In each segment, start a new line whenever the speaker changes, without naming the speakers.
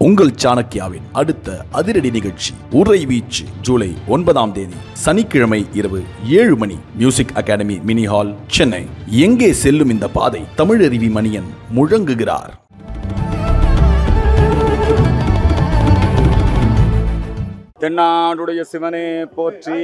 உங்கள் சாணக்கியாவின் அடுத்த அதிரடி நிகழ்ச்சி உரை வீச்சு ஜூலை ஒன்பதாம் தேதி சனிக்கிழமை இரவு ஏழு மணி music academy mini hall Chennai எங்கே செல்லும் இந்த பாதை தமிழருவி மணியன் முழங்குகிறார்
தென்னாடுடைய சிவனே போற்றி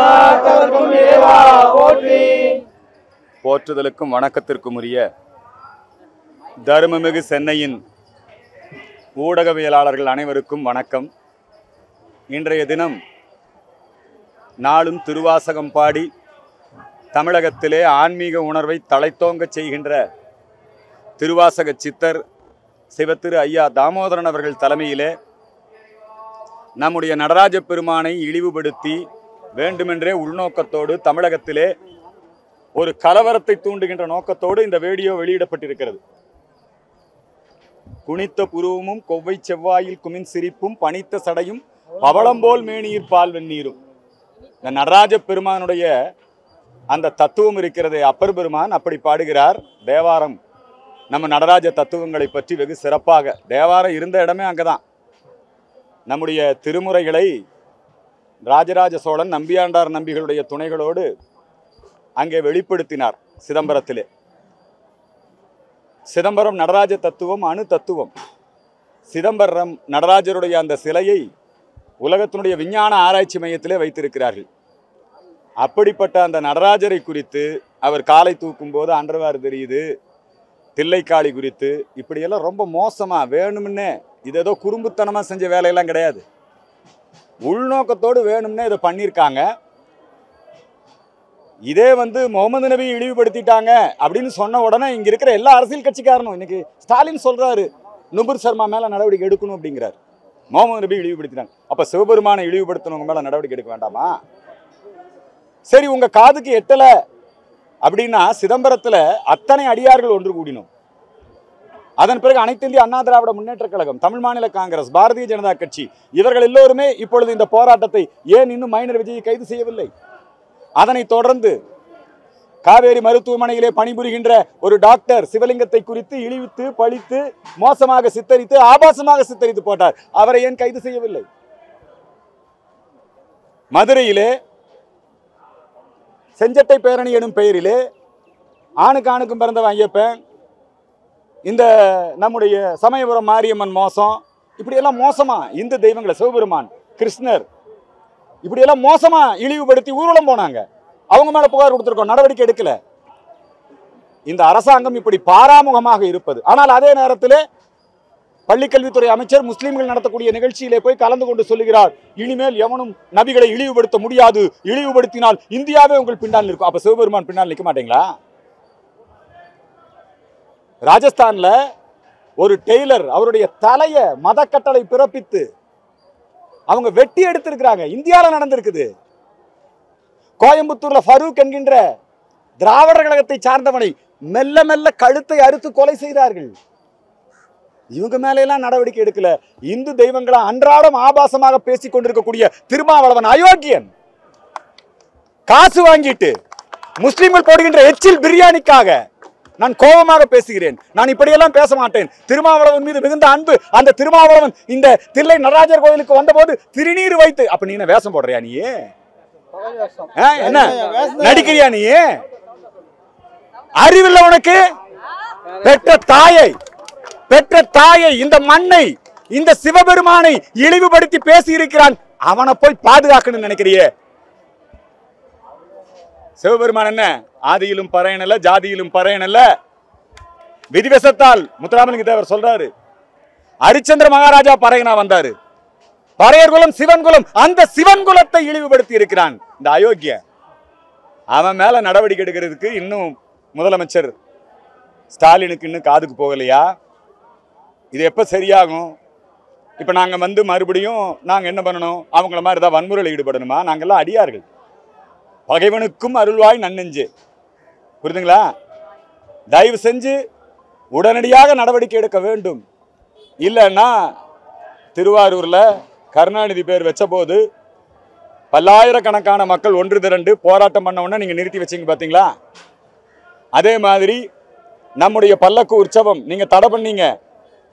போற்றுதலுக்கும் வணக்கத்திற்கும் உரிய தருமமிகு சென்னையின் ஊடகவியலாளர்கள் அனைவருக்கும் வணக்கம் இன்றைய தினம் நாளும் திருவாசகம் பாடி தமிழகத்திலே ஆன்மீக உணர்வை தழைத்தோங்கச் செய்கின்ற திருவாசக சித்தர் சிவத்திரு ஐயா தாமோதரன் அவர்கள் தலைமையிலே நம்முடைய நடராஜ பெருமானை இழிவுபடுத்தி வேண்டுமென்றே உள்நோக்கத்தோடு தமிழகத்திலே ஒரு கலவரத்தை தூண்டுகின்ற நோக்கத்தோடு இந்த வீடியோ வெளியிடப்பட்டிருக்கிறது குனித்த புருவமும் கொவ்வை செவ்வாயில் குமின் சிரிப்பும் பனித்த சடையும் பவளம்போல் மேனியிற் பால் வெந்நீரும் இந்த நடராஜ பெருமானுடைய அந்த தத்துவம் இருக்கிறதே அப்பர் பெருமான் அப்படி பாடுகிறார் தேவாரம் நம்ம நடராஜ தத்துவங்களை பற்றி வெகு சிறப்பாக தேவாரம் இருந்த இடமே அங்கதான் நம்முடைய திருமுறைகளை ராஜராஜ சோழன் நம்பியாண்டார் நம்பிகளுடைய துணைகளோடு அங்கே வெளிப்படுத்தினார் சிதம்பரத்திலே சிதம்பரம் நடராஜ தத்துவம் அணு தத்துவம் சிதம்பரம் நடராஜருடைய அந்த சிலையை உலகத்தினுடைய விஞ்ஞான ஆராய்ச்சி மையத்திலே வைத்திருக்கிறார்கள் அப்படிப்பட்ட அந்த நடராஜரை குறித்து அவர் காலை தூக்கும்போது அன்றவாறு தெரியுது தில்லைக்காளி குறித்து இப்படியெல்லாம் ரொம்ப மோசமா வேணும்னே இது ஏதோ குறும்புத்தனமா செஞ்ச வேலையெல்லாம் கிடையாது உள்நோக்கத்தோடு வேணும்னே இதை பண்ணியிருக்காங்க இதே வந்து முகமது நபி இழிவுபடுத்திட்டாங்க அப்படின்னு சொன்ன உடனே இங்க இருக்கிற எல்லா அரசியல் கட்சிக்காரனும் இன்னைக்கு ஸ்டாலின் சொல்றாரு நுபுர் சர்மா மேல நடவடிக்கை எடுக்கணும் அப்படிங்கிறார் முகமது நபி இழிவுபடுத்திட்டாங்க அப்ப சிவபெருமானை இழிவுபடுத்தினவங்க மேல நடவடிக்கை எடுக்க வேண்டாமா சரி உங்க காதுக்கு எட்டல அப்படின்னா சிதம்பரத்துல அத்தனை அடியார்கள் ஒன்று கூடினோம் அதன் பிறகு அனைத்து இந்திய அண்ணா திராவிட முன்னேற்ற கழகம் தமிழ் மாநில காங்கிரஸ் பாரதிய ஜனதா கட்சி இவர்கள் எல்லோருமே இப்பொழுது இந்த போராட்டத்தை ஏன் இன்னும் மைனர் விஜயை கைது செய்யவில்லை அதனைத் தொடர்ந்து காவேரி மருத்துவமனையிலே பணிபுரிகின்ற ஒரு டாக்டர் சிவலிங்கத்தை குறித்து இழிவித்து பழித்து மோசமாக சித்தரித்து ஆபாசமாக சித்தரித்து போட்டார் அவரை ஏன் கைது செய்யவில்லை மதுரையிலே செஞ்சட்டை பேரணி எனும் பெயரிலே ஆணுக்கு ஆணுக்கும் பிறந்தவன் ஐயப்பன் இந்த நம்முடைய சமயபுரம் மாரியம்மன் மோசம் இப்படியெல்லாம் மோசமா இந்து தெய்வங்களை சிவபெருமான் கிருஷ்ணர் இப்படியெல்லாம் மோசமா இழிவுபடுத்தி ஊர்வலம் போனாங்க அவங்க மேல புகார் கொடுத்துருக்கோம் நடவடிக்கை எடுக்கல இந்த அரசாங்கம் இப்படி பாராமுகமாக இருப்பது ஆனால் அதே நேரத்திலே பள்ளிக்கல்வித்துறை அமைச்சர் முஸ்லிம்கள் நடத்தக்கூடிய நிகழ்ச்சியிலே போய் கலந்து கொண்டு சொல்லுகிறார் இனிமேல் எவனும் நபிகளை இழிவுபடுத்த முடியாது இழிவுபடுத்தினால் இந்தியாவே உங்கள் பின்னால் இருக்கும் அப்ப சிவபெருமான் பின்னால் நிற்க மாட்டீங்களா ராஜஸ்தான்ல ஒரு டெய்லர் அவருடைய தலைய மத கட்டளை பிறப்பித்து அவங்க வெட்டி எடுத்திருக்கிறாங்க இந்தியால நடந்திருக்குது கோயம்புத்தூர்ல ஃபரூக் என்கின்ற திராவிடர் கழகத்தை சார்ந்தவனை மெல்ல மெல்ல கழுத்தை அறுத்து கொலை செய்தார்கள் இவங்க மேலையெல்லாம் நடவடிக்கை எடுக்கல இந்து தெய்வங்களை அன்றாடம் ஆபாசமாக பேசிக் கொண்டிருக்கக்கூடிய திருமாவளவன் அயோக்கியன் காசு வாங்கிட்டு முஸ்லிம்கள் போடுகின்ற எச்சில் பிரியாணிக்காக நான் கோபமாக பேசுகிறேன் நான் இப்படியெல்லாம் பேச மாட்டேன் திருமாவளவன் மீது மிகுந்த அன்பு அந்த திருமாவளவன் இந்த தில்லை நடராஜர் கோயிலுக்கு வந்தபோது திருநீர் வைத்து அப்ப நீ என்ன வேஷம் போடுறியா நீ ஆ, என்ன நடிக்கிறியா நீ அறிவில்லை உனக்கு பெற்ற தாயை பெற்ற தாயை இந்த மண்ணை இந்த சிவபெருமானை இழிவுபடுத்தி பேசி இருக்கிறான் அவனை போய் பாதுகாக்கணும்னு நினைக்கிறியே சிவபெருமான் என்ன ஆதியிலும் பறையனல்ல ஜாதியிலும் பறையனல்ல விதிவசத்தால் முத்துராமலிங்க தேவர் சொல்றாரு ஹரிச்சந்திர மகாராஜா பறையனா வந்தாரு பறையர் குலம் சிவன் குலம் அந்த சிவன் குலத்தை இழிவுபடுத்தி இருக்கிறான் இந்த அயோக்கிய அவன் மேல நடவடிக்கை எடுக்கிறதுக்கு இன்னும் முதலமைச்சர் ஸ்டாலினுக்கு இன்னும் காதுக்கு போகலையா இது எப்ப சரியாகும் இப்ப நாங்க வந்து மறுபடியும் நாங்க என்ன பண்ணணும் அவங்கள மாதிரி ஏதாவது வன்முறையில் ஈடுபடணுமா நாங்கெல்லாம் அடியார்கள் பகைவனுக்கும் அருள்வாய் நன்னெஞ்சு புரியுதுங்களா தயவு செஞ்சு உடனடியாக நடவடிக்கை எடுக்க வேண்டும் இல்லைன்னா திருவாரூர்ல கருணாநிதி பேர் வச்ச போது பல்லாயிரக்கணக்கான மக்கள் ஒன்று திரண்டு போராட்டம் பண்ண உடனே நீங்க நிறுத்தி வச்சீங்க பாத்தீங்களா அதே மாதிரி நம்முடைய பல்லக்கு உற்சவம் நீங்க தடை பண்ணீங்க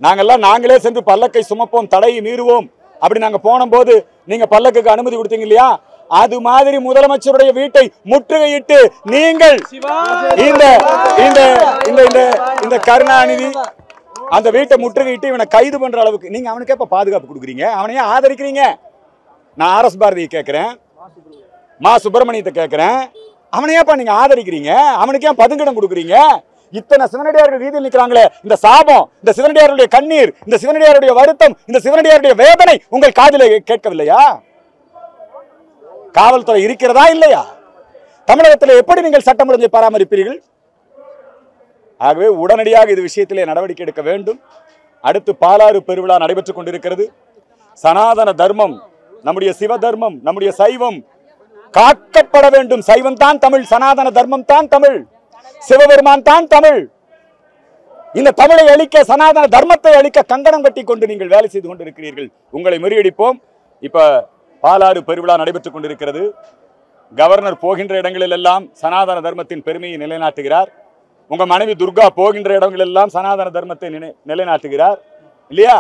நாங்கெல்லாம் நாங்களே சென்று பல்லக்கை சுமப்போம் தடையை மீறுவோம் அப்படி நாங்க போனபோது நீங்க பல்லக்குக்கு அனுமதி கொடுத்தீங்க இல்லையா அது மாதிரி முதலமைச்சருடைய வீட்டை முற்றுகையிட்டு நீங்கள் இந்த இந்த இந்த இந்த இந்த கருணாநிதி அந்த வீட்டை முற்றுகையிட்டு இவனை கைது பண்ற அளவுக்கு நீங்க அவனுக்கே இப்ப பாதுகாப்பு கொடுக்குறீங்க அவனையே ஆதரிக்கிறீங்க நான் ஆர் எஸ் பாரதியை கேட்கிறேன் மா சுப்பிரமணியத்தை கேட்கிறேன் அவனையேப்பா நீங்க ஆதரிக்கிறீங்க அவனுக்கு ஏன் பதுங்கிடம் கொடுக்குறீங்க இத்தனை சிவனடியார்கள் வீதியில் நிற்கிறாங்களே இந்த சாபம் இந்த சிவனடியாருடைய கண்ணீர் இந்த சிவனடியாருடைய வருத்தம் இந்த சிவனடியாருடைய வேதனை உங்கள் காதிலே கேட்கவில்லையா காவல்துறை இருக்கிறதா இல்லையா தமிழகத்தில் எப்படி நீங்கள் சட்டம் ஒழுங்கை பராமரிப்பீர்கள் ஆகவே உடனடியாக இது விஷயத்திலே நடவடிக்கை எடுக்க வேண்டும் அடுத்து பாலாறு பெருவிழா நடைபெற்றுக் கொண்டிருக்கிறது சனாதன தர்மம் நம்முடைய சிவ தர்மம் நம்முடைய சைவம் காக்கப்பட வேண்டும் சைவம் தான் தமிழ் சனாதன தர்மம் தான் தமிழ் சிவபெருமான் தான் தமிழ் இந்த தமிழை அழிக்க சனாதன தர்மத்தை அழிக்க கங்கணம் கட்டி கொண்டு நீங்கள் வேலை செய்து கொண்டிருக்கிறீர்கள் உங்களை முறியடிப்போம் இப்ப பாலாறு பெருவிழா நடைபெற்றுக் கொண்டிருக்கிறது கவர்னர் போகின்ற இடங்களில் எல்லாம் சனாதன தர்மத்தின் பெருமையை நிலைநாட்டுகிறார் உங்க மனைவி துர்கா போகின்ற இடங்கள் எல்லாம் சனாதன தர்மத்தை நினை- நிலைநாட்டுகிறார் இல்லையா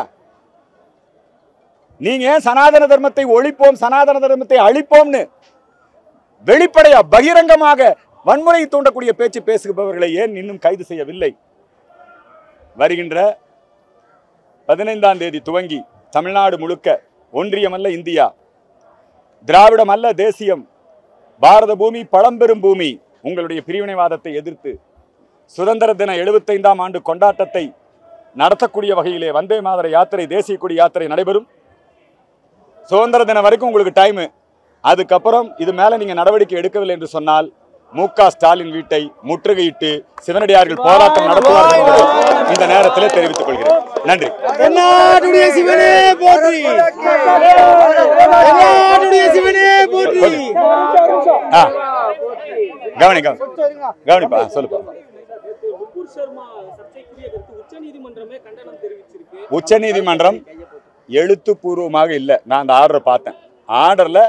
நீங்க ஏன் சனாதன தர்மத்தை ஒழிப்போம் சனாதன தர்மத்தை அழிப்போம்னு வெளிப்படையா பகிரங்கமாக வன்முறை தூண்டக்கூடிய பேச்சு பேசுபவர்களை ஏன் இன்னும் கைது செய்யவில்லை வருகின்ற பதினைந்தாம் தேதி துவங்கி தமிழ்நாடு முழுக்க ஒன்றியமல்ல இந்தியா திராவிடம் அல்ல தேசியம் பாரத பூமி பழம்பெரும் பூமி உங்களுடைய பிரிவினைவாதத்தை எதிர்த்து சுதந்திர தின எழுபத்தைந்தாம் ஆண்டு கொண்டாட்டத்தை நடத்தக்கூடிய வகையிலே வந்தே மாதர யாத்திரை தேசிய கொடி யாத்திரை நடைபெறும் சுதந்திர தினம் வரைக்கும் உங்களுக்கு டைம் அதுக்கப்புறம் இது மேல நீங்க நடவடிக்கை எடுக்கவில்லை என்று சொன்னால் மு க ஸ்டாலின் வீட்டை முற்றுகையிட்டு சிவனடியார்கள் போராட்டம் நடத்துவார்கள் என்பதை இந்த நேரத்தில் தெரிவித்துக் கொள்கிறேன் நன்றி
தென்னாடுடைய சிவனே போற்றி தென்னாடுடைய சிவனே போற்றி
ஆ கவனி கவனி கவனிப்பா சொல்லுப்பா
நுபுர் சர்மா சர்ச்சைக்குரிய கருத்து உச்சநீதிமன்றமே கண்டனம் தெரிவிச்சிருக்கு
உச்சநீதிமன்றம் எழுத்துப்பூர்வமாக இல்லை நான் அந்த ஆர்டரை பார்த்தேன் ஆர்டரில்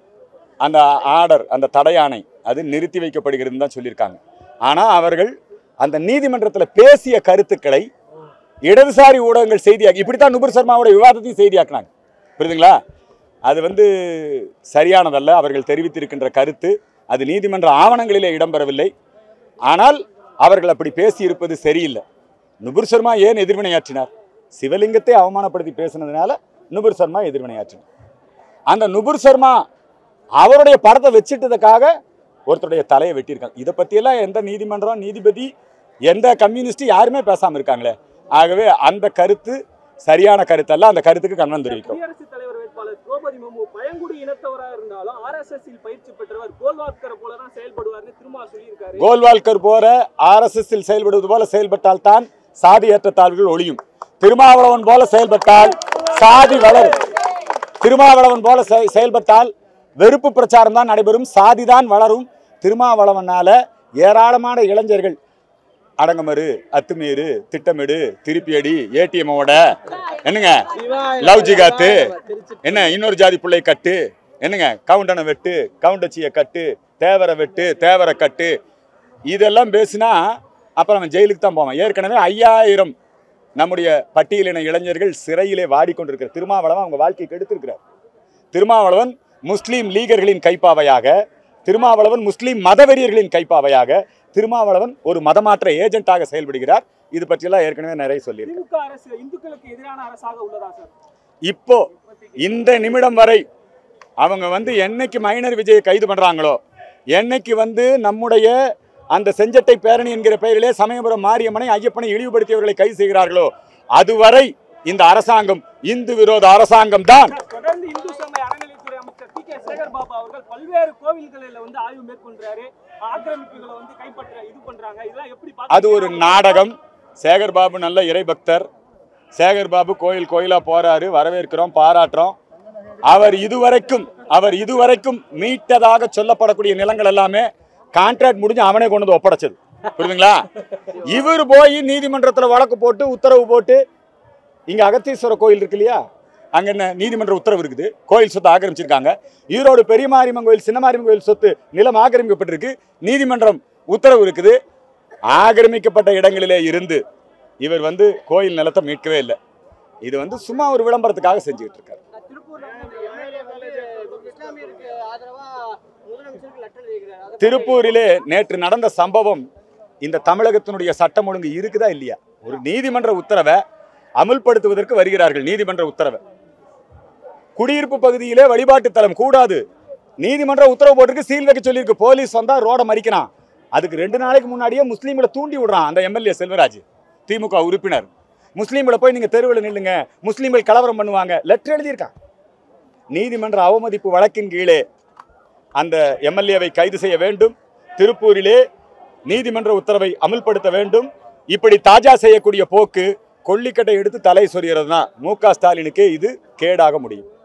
அந்த ஆர்டர் அந்த தடையாணை அது நிறுத்தி வைக்கப்படுகிறதுன்னு தான் சொல்லியிருக்காங்க ஆனால் அவர்கள் அந்த நீதிமன்றத்தில் பேசிய கருத்துக்களை இடதுசாரி ஊடகங்கள் செய்தியாக்கி இப்படித்தான் நுபுர் சர்மாவோட விவாதத்தையும் செய்தியாக்குனாங்க புரியுதுங்களா அது வந்து சரியானதல்ல அவர்கள் தெரிவித்திருக்கின்ற கருத்து அது நீதிமன்ற ஆவணங்களிலே இடம்பெறவில்லை ஆனால் அவர்கள் அப்படி பேசியிருப்பது சரியில்லை நுபுர் சர்மா ஏன் எதிர்வினையாற்றினார் சிவலிங்கத்தை அவமானப்படுத்தி பேசினதுனால நுபுர் சர்மா எதிர்வினையாற்றினார் அந்த நுபுர் சர்மா அவருடைய படத்தை வச்சிட்டதுக்காக ஒருத்தருடைய தலையை வெட்டியிருக்காங்க இதை பற்றியெல்லாம் எந்த நீதிமன்றம் நீதிபதி எந்த கம்யூனிஸ்ட் யாருமே பேசாமல் இருக்காங்களே ஆகவே அந்த கருத்து சரியான கருத்தல்ல அந்த கருத்துக்கு கண்டனம் தெரிவிக்கும்
குடியரசுத் தலைவர் வேட்பாளர் திரௌபதி முர்மு பழங்குடி இனத்தவரா இருந்தாலும் ஆர்எஸ்எஸ் இல் பயிற்சி பெற்றவர் கோல்வாக்கரை போல தான் செயல்படுவார்னு திருமா சொல்லியிருக்காரு
கோல்வால்கர் போற ஆர்எஸ்எஸ் செயல்படுவது போல செயல்பட்டால் தான் சாதி ஏற்றத்தாழ்வுகள் ஒழியும் திருமாவளவன் போல செயல்பட்டால் சாதி வளரும் திருமாவளவன் போல செய- செயல்பட்டால் வெறுப்பு பிரச்சாரம் தான் நடைபெறும் சாதி தான் வளரும் திருமாவளவனால ஏராளமான இளைஞர்கள் அடங்கமறு அத்துமீறு திட்டமிடு திருப்பி அடி ஏடிஎம் ஓட என்னங்க லவ் ஜிகாத்து என்ன இன்னொரு ஜாதி பிள்ளை கட்டு என்னங்க கவுண்டனை வெட்டு கவுண்டச்சியை கட்டு தேவரை வெட்டு தேவரை கட்டு இதெல்லாம் பேசினா அப்புறம் அவன் ஜெயிலுக்கு தான் போவான் ஏற்கனவே ஐயாயிரம் நம்முடைய பட்டியலின இளைஞர்கள் சிறையிலே வாடிக்கொண்டிருக்கிற திருமாவளவன் அவங்க வாழ்க்கையை கெடுத்திருக்கிறார் திருமாவளவன் முஸ்லீம் லீகர்களின் கைப்பாவையாக திருமாவளவன் முஸ்லீம் மதவெறியர்களின் கைப்பாவையாக திருமாவளவன் ஒரு மதமாற்ற ஏஜென்ட்டாக செயல்படுகிறார் இது பற்றியெல்லாம் ஏற்கனவே நிறைய சொல்லியிருக்கேன்
திமுக அரசு இந்துக்களுக்கு எதிரான அரசாக உள்ளதா சார்
இப்போ இந்த நிமிடம் வரை அவங்க வந்து என்னைக்கு மைனர் விஜயை கைது பண்றாங்களோ என்னைக்கு வந்து நம்முடைய அந்த செஞ்சட்டை பேரணி என்கிற பெயரிலே சமயபுரம் மாரியம்மனை ஐயப்பனை இழிவுபடுத்தியவர்களை கைது செய்கிறார்களோ அதுவரை இந்த அரசாங்கம் இந்து விரோத அரசாங்கம் தான்
தொடர்ந்து இந்து சமய அறநிலைத்துறை அமைச்சர் டி கே சேகர் பாபு அவர்கள் பல்வேறு கோவில்களில் வந்து ஆய்வு மேற்கொள்றாரு ஆக்கிரமிப்புகளை வந்து கைப்பற்ற இது பண்றாங்க இதெல்லாம் எப்படி
அது ஒரு நாடகம் சேகர் பாபு நல்ல இறைபக்தர் சேகர் பாபு கோயில் கோயிலா போறாரு வரவேற்கிறோம் பாராட்டுறோம் அவர் இதுவரைக்கும் அவர் இதுவரைக்கும் மீட்டதாக சொல்லப்படக்கூடிய நிலங்கள் எல்லாமே கான்ட்ராக்ட் முடிஞ்சு அவனே கொண்டு வந்து ஒப்படைச்சது புரியுதுங்களா இவர் போய் நீதிமன்றத்துல வழக்கு போட்டு உத்தரவு போட்டு இங்க அகத்தீஸ்வரர் கோயில் இருக்கு இல்லையா அங்க என்ன நீதிமன்ற உத்தரவு இருக்குது கோயில் சொத்து ஆக்கிரமிச்சிருக்காங்க ஈரோடு பெரிய மாரியம்மன் கோயில் சின்ன மாரியம்மன் கோயில் சொத்து நிலம் ஆக்கிரமிக்கப்பட்டிருக்கு நீதிமன்றம் உத்தரவு இருக்குது ஆக்கிரமிக்கப்பட்ட இடங்களிலே இருந்து இவர் வந்து கோயில் நிலத்தை மீட்கவே இல்லை இது வந்து சும்மா ஒரு விளம்பரத்துக்காக செஞ்சுக்கிட்டு இருக்காரு
திருப்பூர்ல வந்து எம்எல்ஏ வந்து இஸ்லாமியருக்கு ஆதரவா முதலமைச்சருக்கு லெட்டர் எழுதிக்கிறார் அதை
திருப்பூரிலே நேற்று நடந்த சம்பவம் இந்த தமிழகத்தினுடைய சட்டம் ஒழுங்கு இருக்குதா இல்லையா ஒரு நீதிமன்ற உத்தரவை அமுல்படுத்துவதற்கு வருகிறார்கள் நீதிமன்ற உத்தரவை குடியிருப்பு பகுதியிலே வழிபாட்டு தலம் கூடாது நீதிமன்ற உத்தரவு போட்டிருக்கு சீல் வைக்க சொல்லியிருக்கு போலீஸ் வந்தா ரோட மறிக்கிறான் அதுக்கு ரெண்டு நாளைக்கு முன்னாடியே முஸ்லீம்களை தூண்டி விடுறான் அந்த எம்எல்ஏ செல்வராஜ் திமுக உறுப்பினர் முஸ்லீம்களை போய் நீங்க தெருவில் நில்லுங்க முஸ்லீம்கள் கலவரம் பண்ணுவாங்க லெட்டர் எழுதியிருக்கான் நீதிமன்ற அவமதிப்பு வழக்கின் கீழே அந்த எம்எல்ஏவை கைது செய்ய வேண்டும் திருப்பூரிலே நீதிமன்ற உத்தரவை அமல்படுத்த வேண்டும் இப்படி தாஜா செய்யக்கூடிய போக்கு கொல்லிக்கட்டை எடுத்து தலை சொறிகிறது தான் மு க ஸ்டாலினுக்கு இது கேடாக முடியும்